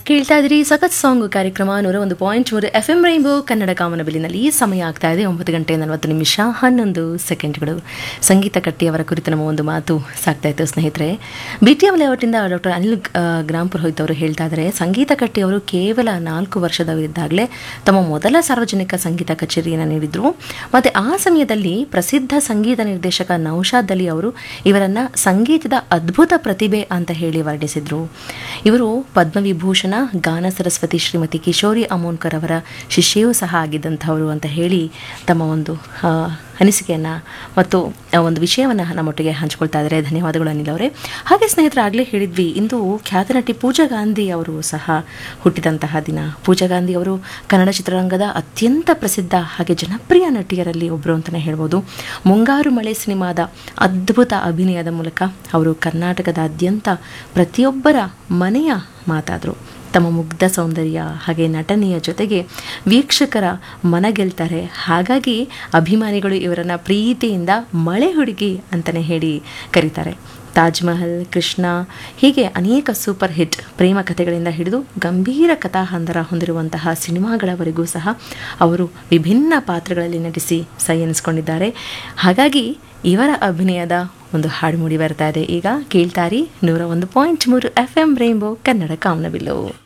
ಕೇಳ್ತಾ ಇದ್ರಿ ಸಖತ್ ಸಾಂಗ್ ಕಾರ್ಯಕ್ರಮ ನೂರ ಒಂದು ಪಾಯಿಂಟ್ ಮೂರು ಎಫ್ ಎಂ ರೈನ್ಬೋ ಕನ್ನಡ ಕಾಮನಬಿಲ್ಲಿನಲ್ಲಿ ಈ ಸಮಯ ಆಗ್ತಾ ಇದೆ ಒಂಬತ್ತು ಗಂಟೆ ನಲವತ್ತು ನಿಮಿಷ ಹನ್ನೊಂದು ಸೆಕೆಂಡ್ಗಳು ಸಂಗೀತ ಕಟ್ಟಿ ಅವರ ಕುರಿತು ನಮ್ಮ ಒಂದು ಮಾತು ಸಾಕ್ತಾ ಇತ್ತು ಸ್ನೇಹಿತರೆ ಬಿ ಟಿ ಎಂ ಲೇಔಟಿಂದ ಡಾಕ್ಟರ್ ಅನಿಲ್ ಆ, ಗ್ರಾಮ್ ಪುರೋಹಿತ್ ಅವರು ಹೇಳ್ತಾ ಇದ್ದಾರೆ ಸಂಗೀತ ಕಟ್ಟಿ ಅವರು ಕೇವಲ ನಾಲ್ಕು ವರ್ಷದವರಿದ್ದಾಗಲೇ ತಮ್ಮ ಮೊದಲ ಸಾರ್ವಜನಿಕ ಸಂಗೀತ ಕಚೇರಿಯನ್ನು ನೀಡಿದ್ರು ಮತ್ತು ಆ ಸಮಯದಲ್ಲಿ ಪ್ರಸಿದ್ಧ ಸಂಗೀತ ನಿರ್ದೇಶಕ ನೌಶಾದ್ ಅಲಿ ಅವರು ಇವರನ್ನ ಸಂಗೀತದ ಅದ್ಭುತ ಪ್ರತಿಭೆ ಅಂತ ಹೇಳಿ ವರ್ಣಿಸಿದ್ರು ಇವರು ಪದ್ಮವಿಭೂಷಣ ಗಾನ ಸರಸ್ವತಿ ಶ್ರೀಮತಿ ಕಿಶೋರಿ ಅಮೋನ್ಕರ್ ಅವರ ಶಿಷ್ಯೆಯೂ ಸಹ ಆಗಿದ್ದಂಥವರು ಅಂತ ಹೇಳಿ ತಮ್ಮ ಒಂದು ಆ, ಅನಿಸಿಕೆಯನ್ನು ಮತ್ತು ಆ ಒಂದು ವಿಷಯವನ್ನು ನಮ್ಮೊಟ್ಟಿಗೆ ಹಂಚ್ಕೊಳ್ತಾ ಇದ್ದಾರೆ ಧನ್ಯವಾದಗಳು ಅನಿಲ್ ಅವರೇ ಹಾಗೆ ಸ್ನೇಹಿತರೆ ಆಗಲೇ ಹೇಳಿದ್ವಿ ಇಂದು ಖ್ಯಾತ ನಟಿ ಪೂಜಾ ಗಾಂಧಿ ಅವರು ಸಹ ಹುಟ್ಟಿದಂತಹ ದಿನ ಪೂಜಾ ಗಾಂಧಿ ಅವರು ಕನ್ನಡ ಚಿತ್ರರಂಗದ ಅತ್ಯಂತ ಪ್ರಸಿದ್ಧ ಹಾಗೆ ಜನಪ್ರಿಯ ನಟಿಯರಲ್ಲಿ ಒಬ್ಬರು ಅಂತಲೇ ಹೇಳ್ಬೋದು ಮುಂಗಾರು ಮಳೆ ಸಿನಿಮಾದ ಅದ್ಭುತ ಅಭಿನಯದ ಮೂಲಕ ಅವರು ಕರ್ನಾಟಕದಾದ್ಯಂತ ಪ್ರತಿಯೊಬ್ಬರ ಮನೆಯ ಮಾತಾದರು ತಮ್ಮ ಮುಗ್ಧ ಸೌಂದರ್ಯ ಹಾಗೆ ನಟನೆಯ ಜೊತೆಗೆ ವೀಕ್ಷಕರ ಮನ ಗೆಲ್ತಾರೆ ಹಾಗಾಗಿ ಅಭಿಮಾನಿಗಳು ಇವರನ್ನು ಪ್ರೀತಿಯಿಂದ ಮಳೆ ಹುಡುಗಿ ಅಂತಲೇ ಹೇಳಿ ಕರೀತಾರೆ ತಾಜ್ ಮಹಲ್ ಕೃಷ್ಣ ಹೀಗೆ ಅನೇಕ ಸೂಪರ್ ಹಿಟ್ ಪ್ರೇಮ ಕಥೆಗಳಿಂದ ಹಿಡಿದು ಗಂಭೀರ ಕಥಾಹಂದರ ಹೊಂದಿರುವಂತಹ ಸಿನಿಮಾಗಳವರೆಗೂ ಸಹ ಅವರು ವಿಭಿನ್ನ ಪಾತ್ರಗಳಲ್ಲಿ ನಟಿಸಿ ಸೈ ಎನಿಸ್ಕೊಂಡಿದ್ದಾರೆ ಹಾಗಾಗಿ ಇವರ ಅಭಿನಯದ ಒಂದು ಹಾಡು ಮೂಡಿ ಬರ್ತಾ ಇದೆ ಈಗ ಕೇಳ್ತಾರಿ ನೂರ ಒಂದು ಪಾಯಿಂಟ್ ಮೂರು ಎಫ್ ಎಂ ರೈನ್ಬೋ ಕನ್ನಡ ಕಾಮನಬಿಲ್ಲು